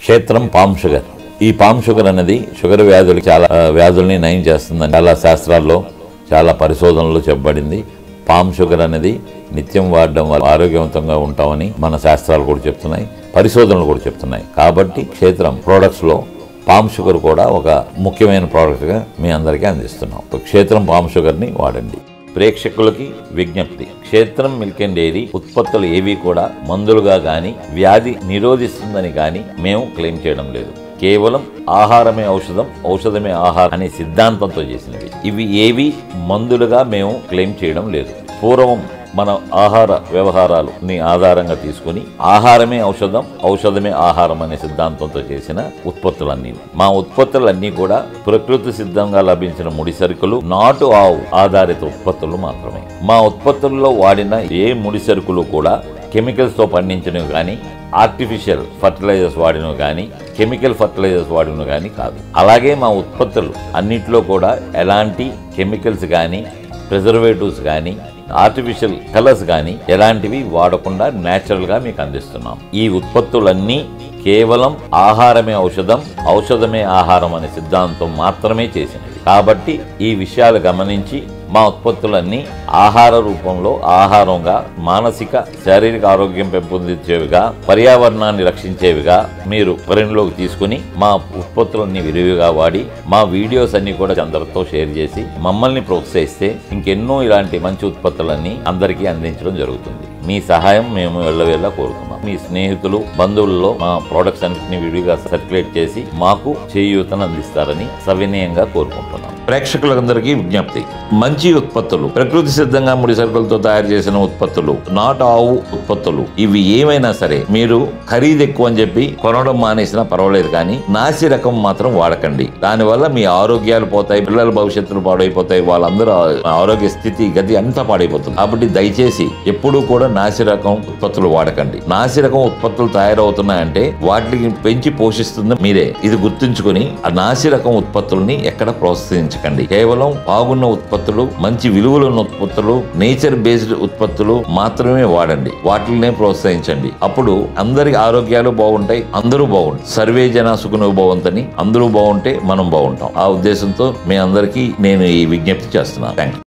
క్షేత్రం palm sugar ఈ palm sugar అనేది షుగర్ వ్యాధులు చాలా ఆ, వ్యాధుల్ని నయం చేస్తుందని చాలా శాస్త్రాల్లో చాలా పరిశోధనలు చెప్పబడింది పామ్ షుగర్ అనేది నిత్యం వాడడం వల్ల ఆరోగ్యవంతంగా ఉంటామని మన శాస్త్రాలు కూడా చెప్తున్నాయి పరిశోధనలు కూడా చెప్తున్నాయి కాబట్టి క్షేత్రం ప్రోడక్ట్స్ లో పామ్ షుగర్ కూడా ఒక ముఖ్యమైన ప్రోడక్ట్ గా మీ అందరికీ అందిస్తున్నాం క్షేత్రం పామ్ షుగర్ ని వాడండి ప్రేక్షకులకి విజ్ఞప్తి క్షేత్రం మిల్క్ అండ్ డైరీ ఉత్పత్తులు ఏవి కూడా మందులుగా గాని వ్యాధి నిరోధిస్తుందని గాని మేము క్లెయిమ్ చేయడం లేదు కేవలం ఆహారమే ఔషధం ఔషధమే ఆహారం అనే సిద్ధాంతంతో చేసినవి ఇవి ఏవి మందులుగా మేము క్లెయిమ్ చేయడం లేదు పూర్వం మన ఆహార వ్యవహారాలని ఆధారంగా తీసుకుని ఆహారమే ఔషధం ఔషధమే ఆహారం అనే సిద్ధాంతంతో చేసిన ఉత్పత్తులన్నీ మా ఉత్పత్తులన్నీ కూడా ప్రకృతి సిద్ధంగా లభించిన ముడి సరుకులు నాటు ఆవు ఆధారిత ఉత్పత్తులు మాత్రమే మా ఉత్పత్తుల్లో వాడిన ఏ ముడి సరుకులు కూడా కెమికల్స్ తో పండించినవి కానీ ఆర్టిఫిషియల్ ఫర్టిలైజర్స్ వాడినవి కానీ కెమికల్ ఫర్టిలైజర్స్ వాడినవి కానీ కాదు అలాగే మా ఉత్పత్తులు అన్నిట్లో కూడా ఎలాంటి కెమికల్స్ కానీ ప్రిజర్వేటివ్స్ కానీ ఆర్టిఫిషియల్ కలర్స్ కానీ ఎలాంటివి వాడకుండా natural గా మీకు అందిస్తున్నాం ఈ ఉత్పత్తులన్నీ కేవలం ఆహారమే ఔషధం ఔషధమే ఆహారం అనే సిద్ధాంతం మాత్రమే చేసినవి కాబట్టి ఈ విషయాలు గమనించి మా ఉత్పత్తులన్నీ ఆహార రూపంలో ఆహారంగా మానసిక శారీరక ఆరోగ్యం పెంపొందించేవిగా పర్యావరణాన్ని రక్షించేవిగా మీరు పరిణిలోకి తీసుకుని మా ఉత్పత్తులన్నీ విరివిగా వాడి మా వీడియోస్ అన్ని కూడా అందరితో షేర్ చేసి మమ్మల్ని ప్రోత్సహిస్తే ఇంకెన్నో ఇలాంటి మంచి ఉత్పత్తులన్నీ అందరికీ అందించడం జరుగుతుంది మీ సహాయం మేము ఎల్లవేళ కోరుతున్నాం మీ స్నేహితులు బంధువుల్లో మా ప్రోడక్ట్స్ అన్నింటినీ విడిగా సర్క్యులేట్ చేసి మాకు చేయూతను అందిస్తారని సవినయంగా కోరుకుంటున్నాం ప్రేక్షకులందరికీ విజ్ఞప్తి మంచి ఉత్పత్తులు ప్రకృతి సిద్ధంగా ముడి సరుకులతో తయారు చేసిన ఉత్పత్తులు నాట్ ఆవు ఉత్పత్తులు ఇవి ఏమైనా సరే మీరు ఖరీదు ఎక్కువ అని చెప్పి కొనడం మానేసినా పర్వాలేదు కానీ నాసి రకం మాత్రం వాడకండి దానివల్ల మీ ఆరోగ్యాలు పోతాయి పిల్లల భవిష్యత్తులు పాడైపోతాయి వాళ్ళందరూ ఆరోగ్య స్థితి గతి అంతా పాడైపోతుంది కాబట్టి దయచేసి ఎప్పుడూ కూడా నాసి రకం ఉత్పత్తులు వాడకండి నాసి రకం ఉత్పత్తులు తయారవుతున్నాయంటే వాటికి పెంచి పోషిస్తుంది మీరే ఇది గుర్తుంచుకొని ఆ నాసి రకం ఉత్పత్తుల్ని ఎక్కడ ప్రోత్సహించకండి కేవలం బాగున్న ఉత్పత్తులు మంచి విలువలు ఉన్న ఉత్పత్తులు నేచర్ బేస్డ్ ఉత్పత్తులు మాత్రమే వాడండి వాటినే ప్రోత్సహించండి అప్పుడు అందరి ఆరోగ్యాలు బాగుంటాయి అందరూ బాగుంటాయి సర్వే జన సుఖను బాగుంటని అందరూ బాగుంటే మనం బాగుంటాం ఆ ఉద్దేశంతో మీ అందరికీ నేను ఈ విజ్ఞప్తి చేస్తున్నాను థ్యాంక్